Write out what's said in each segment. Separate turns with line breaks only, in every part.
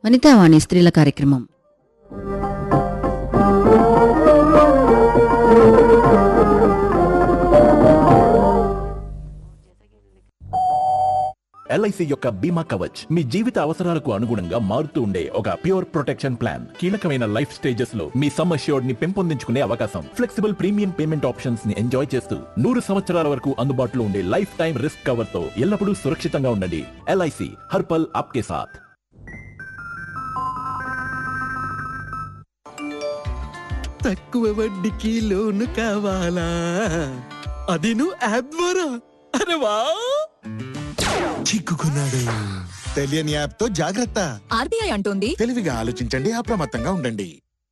వనితావాణి స్త్రీల కార్యక్రమం
ఎల్ఐసి యొక్క బీమా కవచ్ మీ జీవిత అవసరాలకు అనుగుణంగా మారుతూ ఉండే ఒక ప్యూర్ ప్రొటెక్షన్ ప్లాన్ కీలకమైన లైఫ్ స్టేజెస్ లో మీ సమ్ అష్యూర్డ్ ని పెంపొందించుకునే అవకాశం ఫ్లెక్సిబుల్ ప్రీమియం పేమెంట్ ఆప్షన్స్ ని ఎంజాయ్ చేస్తూ నూరు సంవత్సరాల వరకు అందుబాటులో ఉండే లైఫ్ టైం రిస్క్ కవర్ తో ఎల్లప్పుడూ సురక్షితంగా ఉండండి ఎల్ఐసి హర్పల్ ఆప్కే సాథ్
తక్కువ వడ్డీకి లోను కావాలా అది నువ్వు యాప్ ద్వారా అరే వా చిక్కుకున్నాడు
తెలియని యాప్ తో జాగ్రత్త
ఆర్బీఐ అంటోంది
తెలివిగా ఆలోచించండి అప్రమత్తంగా ఉండండి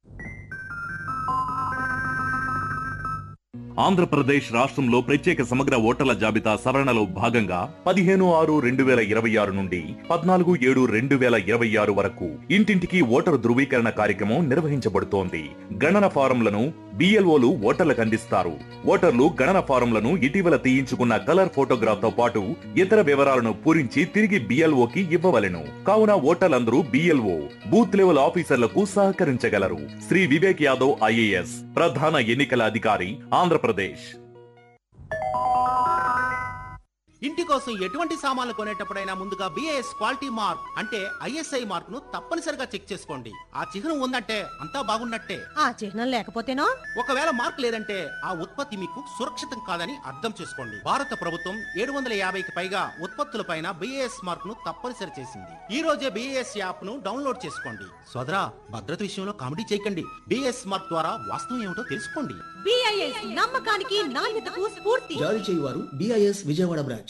ఆంధ్రప్రదేశ్ రాష్ట్రంలో ప్రత్యేక సమగ్ర ఓటర్ల జాబితా సవరణలో భాగంగా పదిహేను ఆరు రెండు వేల ఇరవై ఆరు నుండి పద్నాలుగు ఏడు రెండు వేల ఇరవై ఆరు వరకు ఇంటింటికి ఓటరు ధృవీకరణ కార్యక్రమం నిర్వహించబడుతోంది గణన ఫారంలను బిఎల్ఓలు ఓటర్లకు అందిస్తారు ఓటర్లు గణన ఫారంలను ఇటీవల తీయించుకున్న కలర్ ఫోటోగ్రాఫ్ తో పాటు ఇతర వివరాలను పూరించి తిరిగి బిఎల్ఓకి ఇవ్వవలెను కావున ఓటర్లందరూ బిఎల్ఓ బూత్ లెవెల్ ఆఫీసర్లకు సహకరించగలరు శ్రీ వివేక్ యాదవ్ ఐఏఎస్ ప్రధాన ఎన్నికల అధికారి ఆంధ్రప్రదేశ్
ఇంటి కోసం ఎటువంటి సామాన్లు కొనేటప్పుడైనా ముందుగా బిఐఎస్ క్వాలిటీ మార్క్ అంటే ఐఎస్ఐ మార్క్ ను తప్పనిసరిగా చెక్ చేసుకోండి ఆ చిహ్నం ఉందంటే అంతా బాగున్నట్టే
ఆ చిహ్నం లేకపోతేనో
ఒకవేళ మార్క్ లేదంటే ఆ ఉత్పత్తి మీకు సురక్షితం కాదని అర్థం చేసుకోండి భారత ప్రభుత్వం ఏడు వందల యాభైకి పైగా ఉత్పత్తులపైన బిఏఎస్ మార్క్ ను తప్పనిసరి చేసింది ఈ రోజే బిఏఎస్ యాప్ ను డౌన్లోడ్ చేసుకోండి సోదరా భద్రత విషయంలో కామెడీ చేయకండి బిఏఎస్ మార్క్ ద్వారా వాస్తవం ఏమిటో తెలుసుకోండి
బిఐఎస్ నమ్మకానికి నాణ్యతకు స్ఫూర్తి
జారీ చేయువారు బిఐఎస్ విజయవాడ బ్రాంచ్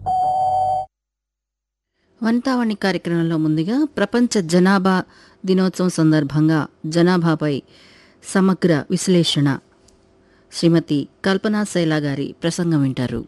వనితావాణి కార్యక్రమంలో ముందుగా ప్రపంచ జనాభా దినోత్సవం సందర్భంగా జనాభాపై సమగ్ర విశ్లేషణ శ్రీమతి కల్పనా శైలా గారి ప్రసంగం వింటారు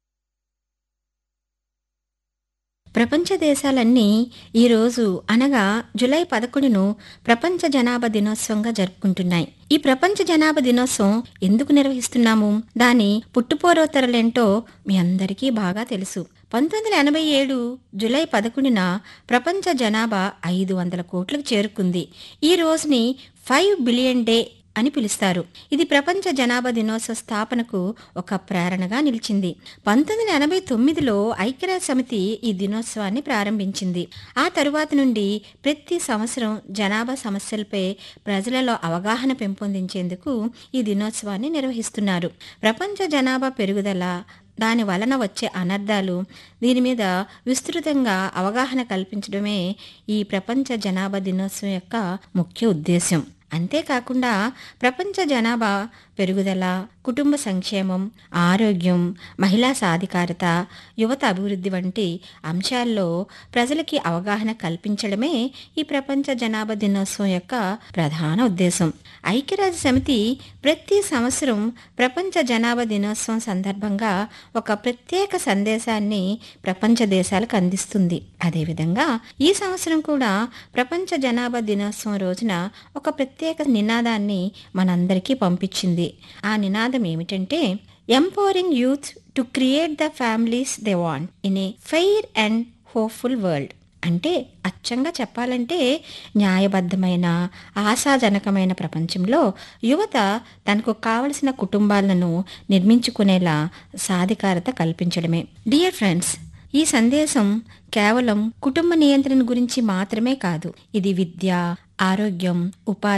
ప్రపంచ దేశాలన్నీ ఈరోజు అనగా జులై పదకొండును ప్రపంచ జనాభా దినోత్సవంగా జరుపుకుంటున్నాయి ఈ ప్రపంచ జనాభా దినోత్సవం ఎందుకు నిర్వహిస్తున్నాము దాని పుట్టుపోరోత్తరలేంటో మీ అందరికీ బాగా తెలుసు పంతొమ్మిది వందల ఎనభై ఏడు జులై పదకొండున ప్రపంచ జనాభా ఐదు వందల కోట్లకు చేరుకుంది ఈ రోజుని ఫైవ్ బిలియన్ డే అని పిలుస్తారు ఇది ప్రపంచ జనాభా దినోత్సవ స్థాపనకు ఒక ప్రేరణగా నిలిచింది పంతొమ్మిది వందల ఎనభై తొమ్మిదిలో ఐక్యరాజ్య సమితి ఈ దినోత్సవాన్ని ప్రారంభించింది ఆ తరువాత నుండి ప్రతి సంవత్సరం జనాభా సమస్యలపై ప్రజలలో అవగాహన పెంపొందించేందుకు ఈ దినోత్సవాన్ని నిర్వహిస్తున్నారు ప్రపంచ జనాభా పెరుగుదల దాని వలన వచ్చే అనర్థాలు దీని మీద విస్తృతంగా అవగాహన కల్పించడమే ఈ ప్రపంచ జనాభా దినోత్సవం యొక్క ముఖ్య ఉద్దేశం అంతేకాకుండా ప్రపంచ జనాభా పెరుగుదల కుటుంబ సంక్షేమం ఆరోగ్యం మహిళా సాధికారత యువత అభివృద్ధి వంటి అంశాల్లో ప్రజలకి అవగాహన కల్పించడమే ఈ ప్రపంచ జనాభా దినోత్సవం యొక్క ప్రధాన ఉద్దేశం ఐక్యరాజ్య సమితి ప్రతి సంవత్సరం ప్రపంచ జనాభా దినోత్సవం సందర్భంగా ఒక ప్రత్యేక సందేశాన్ని ప్రపంచ దేశాలకు అందిస్తుంది అదేవిధంగా ఈ సంవత్సరం కూడా ప్రపంచ జనాభా దినోత్సవం రోజున ఒక ప్రత్యేక నినాదాన్ని మనందరికీ పంపించింది ఆ నినాదం ఏమిటంటే empowering youth to create the families they want in a fair and hopeful world అంటే అచ్చంగా చెప్పాలంటే న్యాయబద్ధమైన ఆశాజనకమైన ప్రపంచంలో యువత తనకు కావలసిన కుటుంబాలను నిర్మించుకునేలా సాధికారత కల్పించడమే డియర్ ఫ్రెండ్స్ ఈ సందేశం కేవలం కుటుంబ నియంత్రణ గురించి మాత్రమే కాదు ఇది విద్య ఆరోగ్యం ఉపాధి